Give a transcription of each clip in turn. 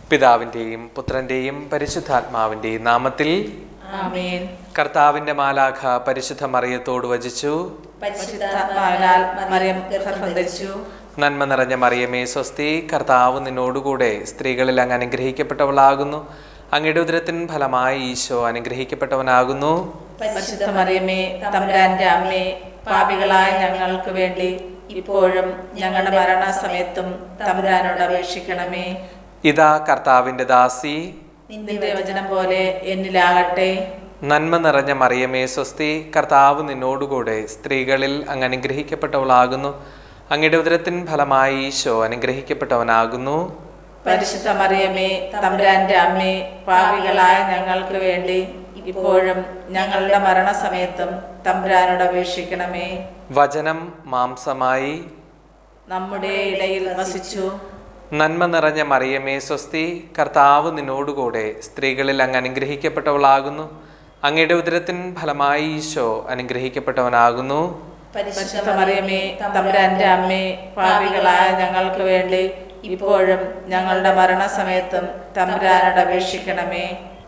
പിതാവിൻ്റെയും പുത്രൻ്റെയും പരിശുദ്ധാത്മാവിൻ്റെയും നാമത്തിൽ ആമേൻ കർത്താവിൻ്റെ മാലാഖ പരിശുദ്ധ മറിയത്തോട് വചിച്ചു പരിശുദ്ധാത്മാവിനാൽ മറിയം ഗർഭം ധരിച്ചു നന്മ നിറഞ്ഞ മറിയമേ സ്വസ്തി കർത്താവ് നിന്നോടുകൂടെ സ്ത്രീകളിൽ അങ്ങ് അനുഗ്രഹിക്കപ്പെട്ടവളാകുന്നു അങ്ങയുടെ ഉദരത്തിൻ ഫലമായി ഈശോ അനുഗ്രഹിക്കപ്പെട്ടവനാകുന്നു പരിശുദ്ധ മറിയമേ തമ്പുരാന്റെ അമ്മേ പാപികളായ ഞങ്ങൾക്ക് വേണ്ടി ഇപ്പോഴും ഞങ്ങളുടെ മരണസമയത്തും തമ്പുരാനോട് അപേക്ഷിക്കണമേ ഇതാ കർത്താവിൻ്റെ ദാസി നിന്റെ വചനം പോലെ എന്നിലാകട്ടെ നന്മ നിറഞ്ഞ മറിയമേ സ്വസ്തി കർത്താവ് നിന്നോടുകൂടെ സ്ത്രീകളിൽ അങ്ങ് അനുഗ്രഹിക്കപ്പെട്ടവളാകുന്നു അങ്ങയുടെ ഉദരത്തിൻ ഫലമായി ഈശോ അനുഗ്രഹിക്കപ്പെട്ടവനാകുന്നു പരിശുദ്ധ മറിയമേ തമ്പുരാന്റെ അമ്മേ പാപികളായ ഞങ്ങൾക്ക് വേണ്ടി ഇപ്പോഴും ഞങ്ങളുടെ മരണസമയത്തും തമ്പുരാനോട് അപേക്ഷിക്കണമേ വചനം മാംസമായി നമ്മുടെ ഇടയിൽ വസിച്ചു നന്മ നിറഞ്ഞ മറിയമേ സ്വസ്തി കർത്താവ് നിന്നോടുകൂടെ സ്ത്രീകളിൽ അങ്ങ് അനുഗ്രഹിക്കപ്പെട്ടവളാകുന്നു അങ്ങയുടെ ഉദരത്തിൻ ഫലമായി ഈശോ അനുഗ്രഹിക്കപ്പെട്ടവനാകുന്നു പരിശുദ്ധ മറിയമേ തമ്പുരാന്റെ അമ്മേ പാപികളായ ഞങ്ങൾക്ക് വേണ്ടി ഇപ്പോഴും ഞങ്ങളുടെ മരണസമയത്തും തമ്പുരാനോട് അപേക്ഷിക്കണമേ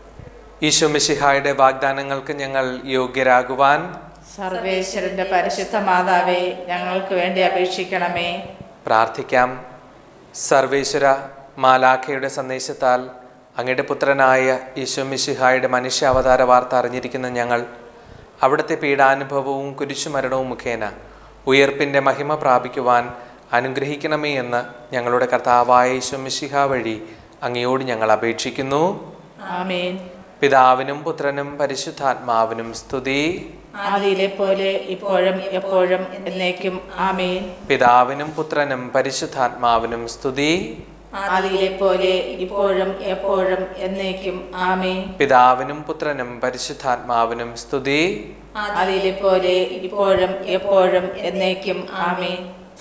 ഈശോ മിശിഹായുടെ വാഗ്ദാനങ്ങൾക്ക് ഞങ്ങൾ യോഗ്യരാകുവാൻ സർവേശ്വരന്റെ പരിശുദ്ധ മാതാവേ ഞങ്ങൾക്ക് വേണ്ടി അപേക്ഷിക്കണമേ പ്രാർത്ഥിക്കാം സർവേശ്വര മാലാഖയുടെ സന്ദേശത്താൽ അങ്ങയുടെ പുത്രനായ ഈശോ മിശിഹായുടെ മനുഷ്യാവതാര വാർത്ത അറിഞ്ഞിരിക്കുന്ന ഞങ്ങൾ അവിടുത്തെ പീഡാനുഭവവും കുരിശുമരണവും മുഖേന ഉയർപ്പിൻ്റെ മഹിമ പ്രാപിക്കുവാൻ അനുഗ്രഹിക്കണമേ എന്ന് ഞങ്ങളുടെ കർത്താവായ ഈശോ മിശിഹ വഴി അങ്ങയോട് ഞങ്ങൾ അപേക്ഷിക്കുന്നു ആമേൻ പിതാവിനും പുത്രനും പരിശുദ്ധാത്മാവിനും സ്തുതി ആദിയിലെ പോലെ ഇപ്പോഴും എപ്പോഴും എന്നേക്കും ആമേൻ പിതാവിനും പുത്രനും പരിശുദ്ധാത്മാവിനും സ്തുതി ആദിയിലെ പോലെ ഇപ്പോഴും എപ്പോഴും എന്നേക്കും ആമേൻ പിതാവിനും പുത്രനും പരിശുദ്ധാത്മാവിനും സ്തുതി ആദിയിലെ പോലെ ഇപ്പോഴും എപ്പോഴും എന്നേക്കും ആമേൻ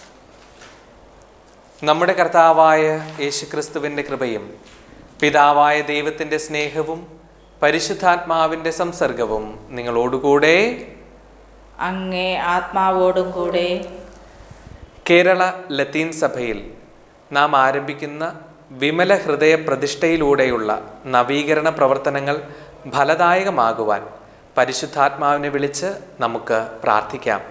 നമ്മുടെ കർത്താവായ യേശുക്രിസ്തുവിൻ്റെ കൃപയും പിതാവായ ദൈവത്തിൻ്റെ സ്നേഹവും പരിശുദ്ധാത്മാവിൻ്റെ സംസർഗവും നിങ്ങളോടുകൂടെ അങ്ങേ ആത്മാവോടും കൂടെ കേരള ലത്തീൻ സഭയിൽ നാം ആരംഭിക്കുന്ന വിമല ഹൃദയ പ്രതിഷ്ഠയിലൂടെയുള്ള നവീകരണ പ്രവർത്തനങ്ങൾ ഫലദായകമാകുവാൻ പരിശുദ്ധാത്മാവിനെ വിളിച്ച് നമുക്ക് പ്രാർത്ഥിക്കാം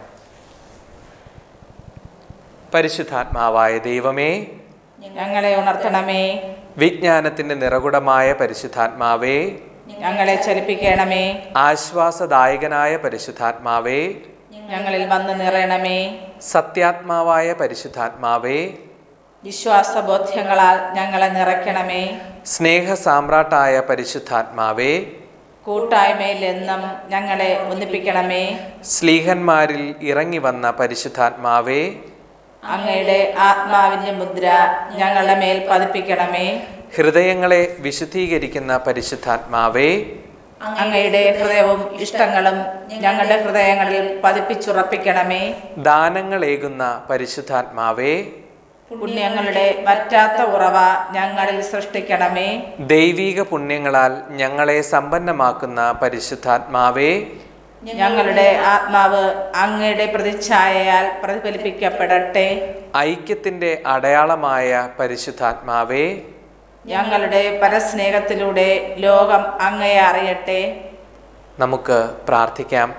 പരിശുദ്ധാത്മാവായ ദൈവമേ ഞങ്ങളെ ഉണർത്തണമേ വിജ്ഞാനത്തിന്റെ നിറകുടമായ പരിശുദ്ധാത്മാവേ ഞങ്ങളെ ചലിപ്പിക്കണമേ ആശ്വാസദായകനായ പരിശുദ്ധാത്മാവേ ഞങ്ങളിൽ വന്ന് നിറയണമേ സത്യാത്മാവായ പരിശുദ്ധാത്മാവേ വിശ്വാസബോധ്യങ്ങളാൽ ഞങ്ങളെ നിറയ്ക്കണമേ സ്നേഹ സാമ്രാട്ടായ പരിശുദ്ധാത്മാവേ കൂട്ടായ്മയിൽ എന്നും ഞങ്ങളെ ഒന്നിപ്പിക്കണമേ സ്ലീഹന്മാരിൽ ഇറങ്ങി വന്ന പരിശുദ്ധാത്മാവേ അങ്ങയുടെ ആത്മാവിന്റെ മുദ്ര ഞങ്ങളുടെ മേൽ പതിപ്പിക്കണമേ ഹൃദയങ്ങളെ വിശുദ്ധീകരിക്കുന്ന പരിശുദ്ധാത്മാവേ അങ്ങയുടെ ഹൃദയവും ഇഷ്ടങ്ങളും ഞങ്ങളുടെ ഹൃദയങ്ങളിൽ പതിപ്പിച്ചുറപ്പിക്കണമേ ദാനങ്ങളേകുന്ന പരിശുദ്ധാത്മാവേ പുണ്യങ്ങളുടെ വറ്റാത്ത ഉറവ ഞങ്ങളിൽ സൃഷ്ടിക്കണമേ ദൈവീക പുണ്യങ്ങളാൽ ഞങ്ങളെ സമ്പന്നമാക്കുന്ന പരിശുദ്ധാത്മാവേ ഞങ്ങളുടെ ആത്മാവ് അങ്ങയുടെ പ്രതിച്ഛായയാൽ പ്രതിഫലിപ്പിക്കപ്പെടട്ടെ ഐക്യത്തിന്റെ അടയാളമായ പരിശുദ്ധാത്മാവേ ഞങ്ങളുടെ പരസ്നേഹത്തിലൂടെ ലോകം അങ്ങയെ അറിയട്ടെ നമുക്ക് പ്രാർത്ഥിക്കാം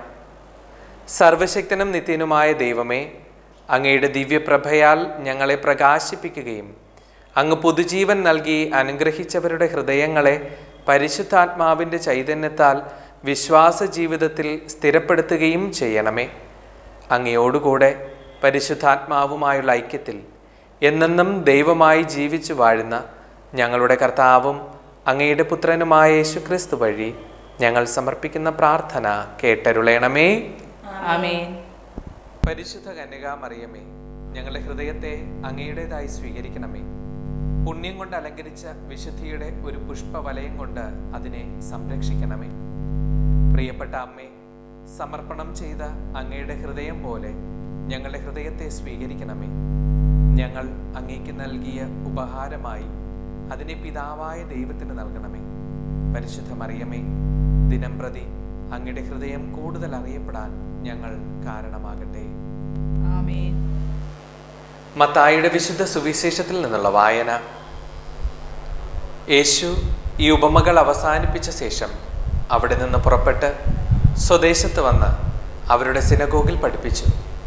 സർവശക്തനും നിത്യനുമായ ദൈവമേ അങ്ങയുടെ ദിവ്യപ്രഭയാൽ ഞങ്ങളെ പ്രകാശിപ്പിക്കുകയും അങ്ങ് പുതുജീവൻ നൽകി അനുഗ്രഹിച്ചവരുടെ ഹൃദയങ്ങളെ പരിശുദ്ധാത്മാവിൻ്റെ ചൈതന്യത്താൽ വിശ്വാസ ജീവിതത്തിൽ സ്ഥിരപ്പെടുത്തുകയും ചെയ്യണമേ അങ്ങയോടുകൂടെ പരിശുദ്ധാത്മാവുമായുള്ള ഐക്യത്തിൽ എന്നെന്നും ദൈവമായി ജീവിച്ചു വാഴുന്ന ഞങ്ങളുടെ കർത്താവും അങ്ങയുടെ പുത്രനുമായ യേശുക്രിസ്തു വഴി ഞങ്ങൾ സമർപ്പിക്കുന്ന പ്രാർത്ഥന കേട്ടരുളയണമേ ആമേൻ പരിശുദ്ധ കന്യകാമറിയമേ ഞങ്ങളുടെ ഹൃദയത്തെ അങ്ങയുടേതായി സ്വീകരിക്കണമേ പുണ്യം കൊണ്ട് അലങ്കരിച്ച വിശുദ്ധിയുടെ ഒരു പുഷ്പവലയം കൊണ്ട് അതിനെ സംരക്ഷിക്കണമേ പ്രിയപ്പെട്ട അമ്മേ സമർപ്പണം ചെയ്ത അങ്ങയുടെ ഹൃദയം പോലെ ഞങ്ങളുടെ ഹൃദയത്തെ സ്വീകരിക്കണമേ ഞങ്ങൾ അങ്ങേക്ക് നൽകിയ ഉപഹാരമായി അതിനെ പിതാവായ ദൈവത്തിന് നൽകണമേ പരിശുദ്ധ മറിയമേ ദിനം പ്രതി അങ്ങയുടെ ഹൃദയം കൂടുതൽ അറിയപ്പെടാൻ ഞങ്ങൾ കാരണമാകട്ടെ ആമേൻ മത്തായിയുടെ വിശുദ്ധ സുവിശേഷത്തിൽ നിന്നുള്ള വായന യേശു ഈ ഉപമകൾ അവസാനിപ്പിച്ച ശേഷം അവിടെ നിന്ന് പുറപ്പെട്ട് സ്വദേശത്ത് വന്ന് അവരുടെ സിനഗോഗിൽ പഠിപ്പിച്ചു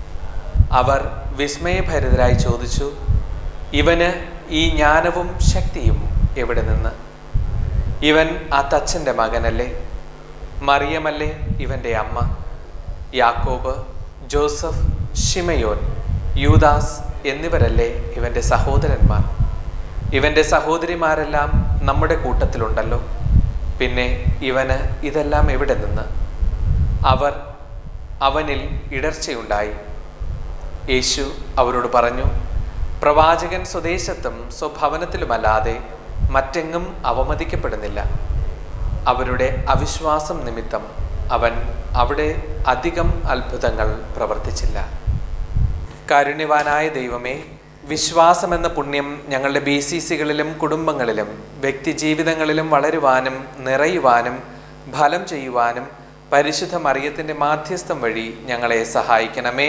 അവർ വിസ്മയഭരിതരായി ചോദിച്ചു ഇവന് ഈ ജ്ഞാനവും ശക്തിയും എവിടെ നിന്ന് ഇവൻ ആ തച്ചൻ്റെ മകനല്ലേ മറിയമല്ലേ ഇവൻ്റെ അമ്മ യാക്കോബ് ജോസഫ് ഷിമയോൻ യൂദാസ് എന്നിവരല്ലേ ഇവൻ്റെ സഹോദരന്മാർ ഇവൻ്റെ സഹോദരിമാരെല്ലാം നമ്മുടെ കൂട്ടത്തിലുണ്ടല്ലോ പിന്നെ ഇവന് ഇതെല്ലാം എവിടെ നിന്ന് അവർ അവനിൽ ഇടർച്ചയുണ്ടായി യേശു അവരോട് പറഞ്ഞു പ്രവാചകൻ സ്വദേശത്തും സ്വഭവനത്തിലുമല്ലാതെ മറ്റെങ്ങും അവമതിക്കപ്പെടുന്നില്ല അവരുടെ അവിശ്വാസം നിമിത്തം അവൻ അവിടെ അധികം അത്ഭുതങ്ങൾ പ്രവർത്തിച്ചില്ല കാരുണ്യവാനായ ദൈവമേ വിശ്വാസമെന്ന പുണ്യം ഞങ്ങളുടെ ബി സി സികളിലും കുടുംബങ്ങളിലും വ്യക്തി ജീവിതങ്ങളിലും വളരുവാനും നിറയുവാനും ഫലം ചെയ്യുവാനും പരിശുദ്ധ മറിയത്തിൻ്റെ മാധ്യസ്ഥം വഴി ഞങ്ങളെ സഹായിക്കണമേ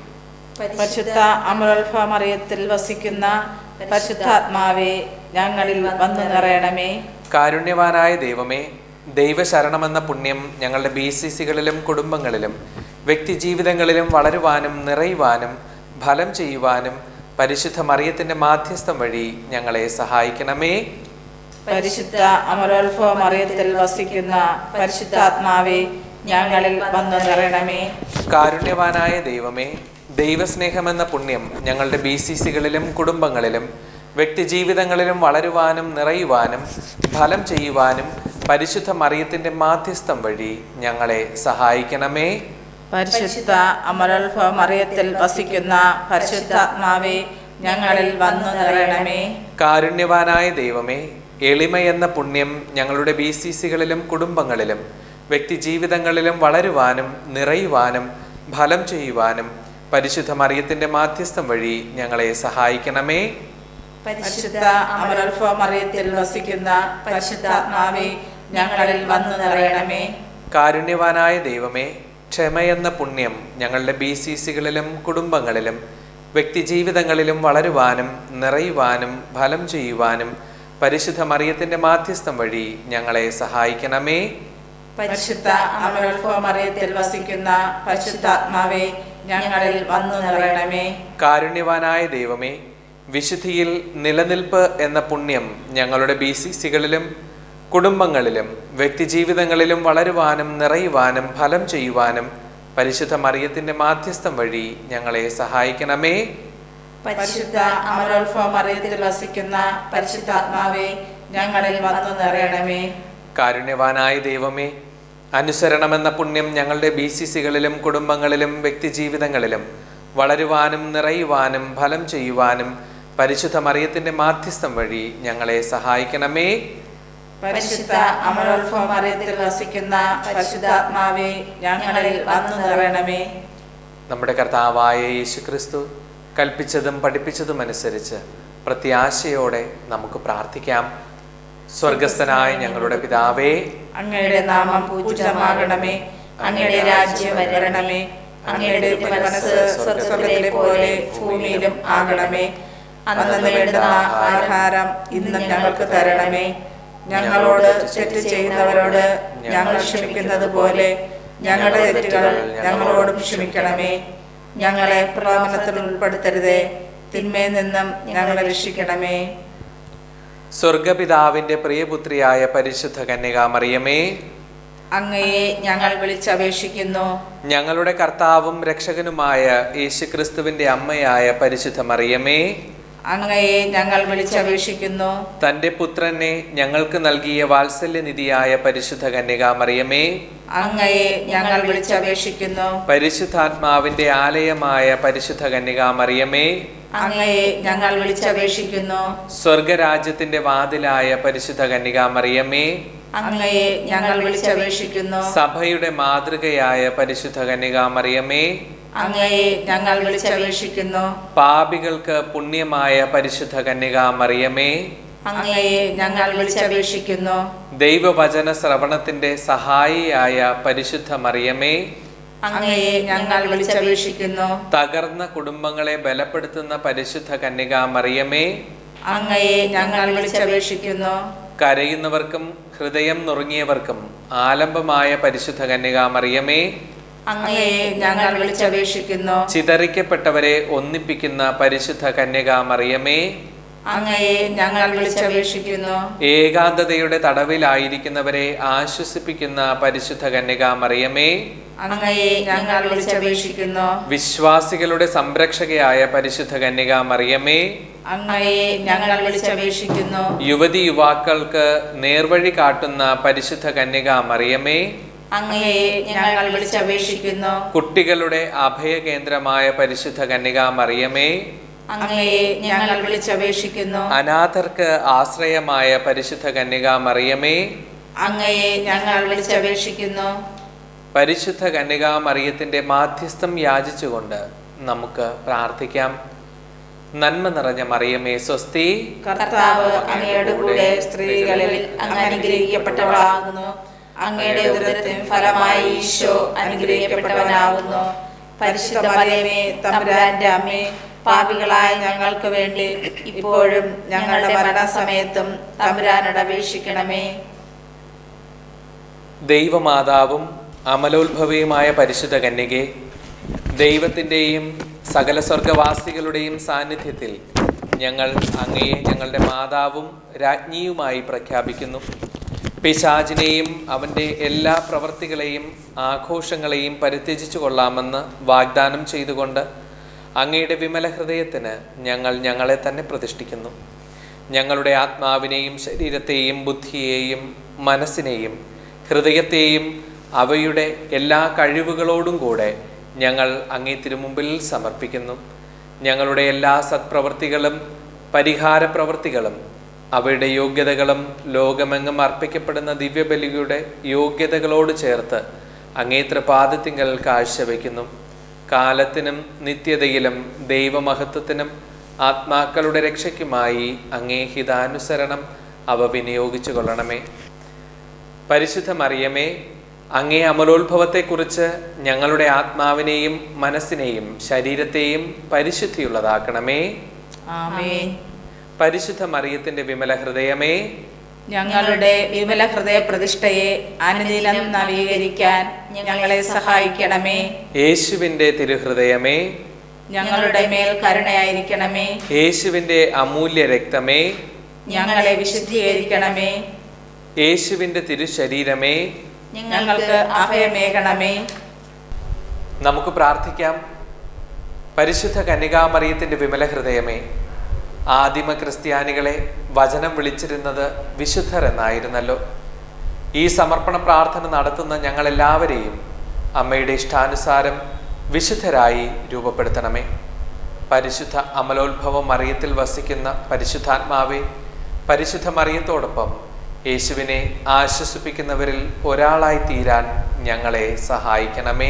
പരിശുദ്ധ അമലോത്ഭ മറിയത്തിൽ വസിക്കുന്ന പരിശുദ്ധാത്മാവെ ഞങ്ങളിൽ വന്നു നിറയണമേ കാരുണ്യവാനായ ദൈവമേ ദൈവശരണമെന്ന പുണ്യം ഞങ്ങളുടെ ബി സി സികളിലും കുടുംബങ്ങളിലും വ്യക്തിജീവിതങ്ങളിലും വളരുവാനും നിറയുവാനും ഫലം ചെയ്യുവാനും പരിശുദ്ധ മറിയത്തിൻ്റെ മാധ്യസ്ഥം വഴി ഞങ്ങളെ സഹായിക്കണമേ പരിശുദ്ധ അമലോത്ഭ മറിയത്തിൽ വസിക്കുന്ന പരിശുദ്ധാത്മാവെ ഞങ്ങളിൽ വന്നു നിറയണമേ കാരുണ്യവാനായ ദൈവമേ ദൈവസ്നേഹമെന്ന പുണ്യം ഞങ്ങളുടെ ബി സി സികളിലും കുടുംബങ്ങളിലും വ്യക്തിജീവിതങ്ങളിലും വളരുവാനും നിറയുവാനും ഫലം ചെയ്യുവാനും പരിശുദ്ധ മറിയത്തിൻ്റെ മാധ്യസ്ഥം വഴി ഞങ്ങളെ സഹായിക്കണമേ പരിശുദ്ധ അമലോത്ഭ മറിയത്തിൽ വസിക്കുന്ന പരിശുദ്ധാത്മാവെ ഞങ്ങളിൽ വന്നു നിറയണമേ കാരുണ്യവാനായ ദൈവമേ എളിമ എന്ന പുണ്യം ഞങ്ങളുടെ ബി സി സികളിലും കുടുംബങ്ങളിലും വ്യക്തിജീവിതങ്ങളിലും വളരുവാനും നിറയുവാനും ഫലം ചെയ്യുവാനും പരിശുദ്ധ മറിയത്തിൻ്റെ മാധ്യസ്ഥം വഴി ഞങ്ങളെ സഹായിക്കണമേ പരിശുദ്ധ അമലോത്ഭ മറിയത്തിൽ വസിക്കുന്ന പരിശുദ്ധാത്മാവെ ഞങ്ങളിൽ വന്നു നിറയണമേ കാരുണ്യവാനായ ദൈവമേ ക്ഷമയെന്ന പുണ്യം ഞങ്ങളുടെ ബി സി സികളിലും കുടുംബങ്ങളിലും വ്യക്തിജീവിതങ്ങളിലും വളരുവാനും നിറയുവാനും ഫലം ചെയ്യുവാനും പരിശുദ്ധ മറിയത്തിൻ്റെ മാധ്യസ്ഥം വഴി ഞങ്ങളെ സഹായിക്കണമേ പരിശുദ്ധ അമലോത്ഭ മറിയത്തിൽ വസിക്കുന്ന പരിശുദ്ധാത്മാവെ ഞങ്ങളിൽ വന്നു നിറയണമേ കാരുണ്യവാനായ ദൈവമേ വിശുദ്ധിയിൽ നിലനിൽപ്പ് എന്ന പുണ്യം ഞങ്ങളുടെ ബി സി സികളിലും കുടുംബങ്ങളിലും വ്യക്തിജീവിതങ്ങളിലും വളരുവാനും നിറയുവാനും ഫലം ചെയ്യുവാനും പരിശുദ്ധ മറിയത്തിൻ്റെ മാധ്യസ്ഥം വഴി ഞങ്ങളെ സഹായിക്കണമേ പരിശുദ്ധ അമലോത്ഭ മറിയത്തിൽ വസിക്കുന്ന പരിശുദ്ധാത്മാവെ ഞങ്ങളിൽ വന്നു നിറയണമേ കാരുണ്യവാനായ ദൈവമേ അനുസരണമെന്ന പുണ്യം ഞങ്ങളുടെ ബി സി സികളിലും കുടുംബങ്ങളിലും വ്യക്തിജീവിതങ്ങളിലും വളരുവാനും നിറയുവാനും ഫലം ചെയ്യുവാനും പരിശുദ്ധ മറിയത്തിൻ്റെ മാധ്യസ്ഥം വഴി ഞങ്ങളെ സഹായിക്കണമേ പരിശുദ്ധ അമലോത്ഭ മറിയത്തിൽ വസിക്കുന്ന പരിശുദ്ധാത്മാവെ ഞങ്ങളിൽ വന്നു നിറയണമേ നമ്മുടെ കർത്താവായ യേശു ക്രിസ്തു കൽപ്പിച്ചതും പഠിപ്പിച്ചതും അനുസരിച്ച് പ്രത്യാശയോടെ നമുക്ക് പ്രാർത്ഥിക്കാം സ്വർഗസ്ഥനായ ഞങ്ങളുടെ പിതാവേ അങ്ങയുടെ നാമം പൂജിതമാകണമേ അങ്ങയുടെ രാജ്യം വരണമേ അങ്ങയുടെ മനസ്സ് സ്വർഗത്തിലെ പോലെ ഭൂമിയിലും ആകണമേ അന്നു വേണ്ടുന്ന ആഹാരം ഇന്നും ഞങ്ങൾക്ക് തരണമേ ഞങ്ങളോട് തെറ്റ് ചെയ്യുന്നവരോട് ഞങ്ങൾ ക്ഷമിക്കുന്നത് പോലെ ഞങ്ങളുടെ തെറ്റുകൾ ഞങ്ങളോടും ക്ഷമിക്കണമേ ഞങ്ങളെ പ്രലോഭനത്തിൽ ഉൾപ്പെടുത്തരുതേ തിന്മയിൽ നിന്നും ഞങ്ങളെ രക്ഷിക്കണമേ സ്വർഗപിതാവിന്റെ പ്രിയപുത്രിയായ പരിശുദ്ധ കന്യകാമറിയമേ അങ്ങയെ ഞങ്ങൾ വിളിച്ചപേക്ഷിക്കുന്നു ഞങ്ങളുടെ കർത്താവും രക്ഷകനുമായ യേശുക്രിസ്തുവിന്റെ അമ്മയായ പരിശുദ്ധ മറിയമേ അങ്ങയെ ഞങ്ങൾ വിളിച്ചപേക്ഷിക്കുന്നു തന്റെ പുത്രനെ ഞങ്ങൾക്ക് നൽകിയ വാത്സല്യനിധിയായ പരിശുദ്ധ കന്യകാമറിയമേ അങ്ങയെ ഞങ്ങൾ വിളിച്ചപേക്ഷിക്കുന്നു പരിശുദ്ധാത്മാവിന്റെ ആലയമായ പരിശുദ്ധ കന്യകാമറിയമേ അങ്ങയെ ഞങ്ങൾ വിളിച്ചപേക്ഷിക്കുന്നു സ്വർഗരാജ്യത്തിന്റെ വാതിലായ പരിശുദ്ധ കന്യകാമറിയമേ അങ്ങയെ ഞങ്ങൾ വിളിച്ചപേക്ഷിക്കുന്നു സഭയുടെ മാതൃകയായ പരിശുദ്ധ കന്യകാമറിയമേ അങ്ങയെ ഞങ്ങൾ വിളിച്ചപേക്ഷിക്കുന്നു പാപികൾക്ക് പുണ്യമായ പരിശുദ്ധ കന്യകാമറിയമേ അങ്ങയെ ഞങ്ങൾ വിളിച്ചപേക്ഷിക്കുന്നു ദൈവവചന ശ്രവണത്തിന്റെ സഹായിയായ പരിശുദ്ധ മറിയമേ അങ്ങയെ ഞങ്ങൾ വിളിച്ചപേക്ഷിക്കുന്നു തകർന്ന കുടുംബങ്ങളെ ബലപ്പെടുത്തുന്ന പരിശുദ്ധ കന്യകാമറിയമേ അങ്ങയെ ഞങ്ങൾ വിളിച്ചപേക്ഷിക്കുന്നു കരയുന്നവർക്കും ഹൃദയം നുറുങ്ങിയവർക്കും ആലംബമായ പരിശുദ്ധ കന്യകാമറിയമേ അങ്ങയെ ഞങ്ങൾ വിളിച്ചപേക്ഷിക്കുന്നു ചിതറിക്കപ്പെട്ടവരെ ഒന്നിപ്പിക്കുന്ന പരിശുദ്ധ കന്യകാമറിയമേ അങ്ങയെ ഞങ്ങൾ വിളിച്ചപേക്ഷിക്കുന്നു ഏകാന്തതയുടെ തടവിലായിരിക്കുന്നവരെ ആശ്വസിപ്പിക്കുന്ന പരിശുദ്ധ കന്യകാമറിയമേ അങ്ങയെ ഞങ്ങൾ വിളിച്ചപേക്ഷിക്കുന്നു വിശ്വാസികളുടെ സംരക്ഷകയായ പരിശുദ്ധ കന്യകാമറിയമേ അങ്ങയെ ഞങ്ങൾ വിളിച്ചപേക്ഷിക്കുന്നു യുവതി യുവാക്കൾക്ക് നേർവഴി കാട്ടുന്ന പരിശുദ്ധ കന്യകാമറിയമേ അങ്ങയെ ഞങ്ങൾ വിളിച്ചപേക്ഷിക്കുന്നു കുട്ടികളുടെ അഭയകേന്ദ്രമായ പരിശുദ്ധ കന്യകാമറിയമേ അങ്ങയെ ഞങ്ങൾ വിളിച്ചപേക്ഷിക്കുന്നു അനാഥർക്ക് ആശ്രയമായ പരിശുദ്ധ കന്യകാമറിയമേ അങ്ങയെ ഞങ്ങൾ വിളിച്ചപേക്ഷിക്കുന്നു പരിശുദ്ധ കന്യകാമറിയത്തിന്റെ മാധ്യസ്ഥം യാചിച്ചുകൊണ്ട് നമുക്ക് പ്രാർത്ഥിക്കാം നന്മ നിറഞ്ഞ മറിയമേ സ്വസ്തി കർത്താവ് അങ്ങയുടെ കൂടെ സ്ത്രീകളിൽ അങ്ങ് അനുഗ്രഹിക്കപ്പെട്ടവളാകുന്നു അങ്ങയുടെ ഉദരത്തിൻ ഫലമായി ഈശോ അനുഗ്രഹിക്കപ്പെട്ടവനാകുന്നു പരിശുദ്ധ മറിയമേ തമ്പുരാന്റെ അമ്മേ പാപികളായ ഞങ്ങൾക്ക് വേണ്ടി ഇപ്പോഴും ഞങ്ങളുടെ മരണസമയത്തും തമ്പുരാനോട് അപേക്ഷിക്കണമേ ദൈവമാതാവും അമലോത്ഭവയുമായ പരിശുദ്ധ കന്യകെ ദൈവത്തിൻ്റെയും സകല സ്വർഗവാസികളുടെയും സാന്നിധ്യത്തിൽ ഞങ്ങൾ അങ്ങയെ ഞങ്ങളുടെ മാതാവും രാജ്ഞിയുമായി പ്രഖ്യാപിക്കുന്നു പിശാചിനെയും അവൻ്റെ എല്ലാ പ്രവൃത്തികളെയും ആഘോഷങ്ങളെയും പരിത്യജിച്ചു കൊള്ളാമെന്ന് വാഗ്ദാനം ചെയ്തുകൊണ്ട് അങ്ങയുടെ വിമല ഹൃദയത്തിന് ഞങ്ങൾ ഞങ്ങളെ തന്നെ പ്രതിഷ്ഠിക്കുന്നു ഞങ്ങളുടെ ആത്മാവിനെയും ശരീരത്തെയും ബുദ്ധിയെയും മനസ്സിനെയും ഹൃദയത്തെയും അവയുടെ എല്ലാ കഴിവുകളോടും കൂടെ ഞങ്ങൾ അങ്ങേ തിരുമുമ്പിൽ സമർപ്പിക്കുന്നു ഞങ്ങളുടെ എല്ലാ സത്പ്രവൃത്തികളും പരിഹാര പ്രവൃത്തികളും അവയുടെ യോഗ്യതകളും ലോകമെങ്ങും അർപ്പിക്കപ്പെടുന്ന ദിവ്യബലിയുടെ യോഗ്യതകളോട് ചേർത്ത് അങ്ങേ തൃപാദത്തിങ്കൽ കാഴ്ചവെക്കുന്നു കാലത്തിനും നിത്യതയിലും ദൈവമഹത്വത്തിനും ആത്മാക്കളുടെ രക്ഷയ്ക്കുമായി അങ്ങേ ഹിതാനുസരണം അവ വിനിയോഗിച്ചു കൊള്ളണമേ പരിശുദ്ധ മറിയമേ അങ്ങേ അമലോത്ഭവത്തെക്കുറിച്ച് ഞങ്ങളുടെ ആത്മാവിനെയും മനസ്സിനെയും ശരീരത്തെയും പരിശുദ്ധിയുള്ളതാക്കണമേ ആമേൻ പരിശുദ്ധ മറിയത്തിന്റെ വിമല ഹൃദയമേ ഞങ്ങളുടെ വിമല ഹൃദയ പ്രതിഷ്ഠയെ അനുദിനം നവീകരിക്കാൻ ഞങ്ങളെ സഹായിക്കണമേ യേശുവിന്റെ തിരുഹൃദയമേ ഞങ്ങളുടെ മേൽ കരുണയായിരിക്കണമേ യേശുവിന്റെ അമൂല്യ രക്തമേ ഞങ്ങളെ വിശുദ്ധീകരിക്കണമേ യേശുവിന്റെ തിരുശരീരമേ ഞങ്ങൾക്ക് അഭയമേകണമേ നമുക്ക് പ്രാർത്ഥിക്കാം പരിശുദ്ധ കന്യകാമറിയത്തിന്റെ വിമല ഹൃദയമേ ആദിമ ക്രിസ്ത്യാനികളെ വചനം വിളിച്ചിരുന്നത് വിശുദ്ധർ എന്നായിരുന്നല്ലോ ഈ സമർപ്പണ പ്രാർത്ഥന നടത്തുന്ന ഞങ്ങളെല്ലാവരെയും അമ്മയുടെ ഇഷ്ടാനുസാരം വിശുദ്ധരായി രൂപപ്പെടുത്തണമേ പരിശുദ്ധ അമലോത്ഭവം മറിയത്തിൽ വസിക്കുന്ന പരിശുദ്ധാത്മാവെ പരിശുദ്ധ മറിയത്തോടൊപ്പം യേശുവിനെ ആശ്വസിപ്പിക്കുന്നവരിൽ ഒരാളായി തീരാൻ ഞങ്ങളെ സഹായിക്കണമേ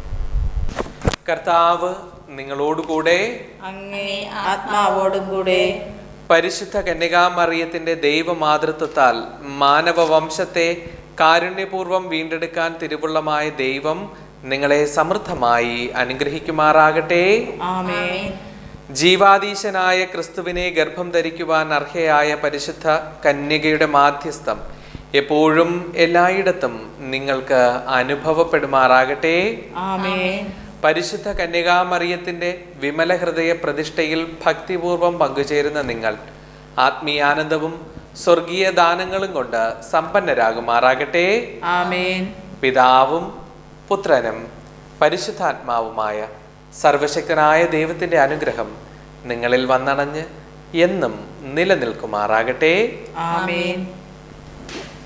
കർത്താവ് നിങ്ങളോടുകൂടെ അങ്ങേ ആത്മാവോടും കൂടെ പരിശുദ്ധ കന്യകാമറിയത്തിന്റെ ദൈവമാതൃത്വത്താൽ മാനവവംശത്തെ കാരുണ്യപൂർവ്വം വീണ്ടെടുക്കാൻ തിരുവുള്ളമായ ദൈവം നിങ്ങളെ സമൃദ്ധമായി അനുഗ്രഹിക്കുമാറാകട്ടെ ആമേൻ ജീവാധീശനായ ക്രിസ്തുവിനെ ഗർഭം ധരിക്കുവാൻ അർഹയായ പരിശുദ്ധ കന്യകയുടെ മാധ്യസ്ഥം എപ്പോഴും എല്ലായിടത്തും നിങ്ങൾക്ക് അനുഭവപ്പെടുമാറാകട്ടെ ആമേൻ പരിശുദ്ധ കന്യകാമറിയത്തിന്റെ വിമല ഹൃദയ പ്രതിഷ്ഠയിൽ ഭക്തിപൂർവം പങ്കുചേരുന്ന നിങ്ങൾ ആത്മീയാനന്ദവും സ്വർഗീയ ദാനങ്ങളും കൊണ്ട് സമ്പന്നരാകുമാറാകട്ടെ ആമേൻ പിതാവും പുത്രനും പരിശുദ്ധാത്മാവുമായ സർവശക്തനായ ദൈവത്തിന്റെ അനുഗ്രഹം നിങ്ങളിൽ വന്നണഞ്ഞ് എന്നും നിലനിൽക്കുമാറാകട്ടെ ആമേൻ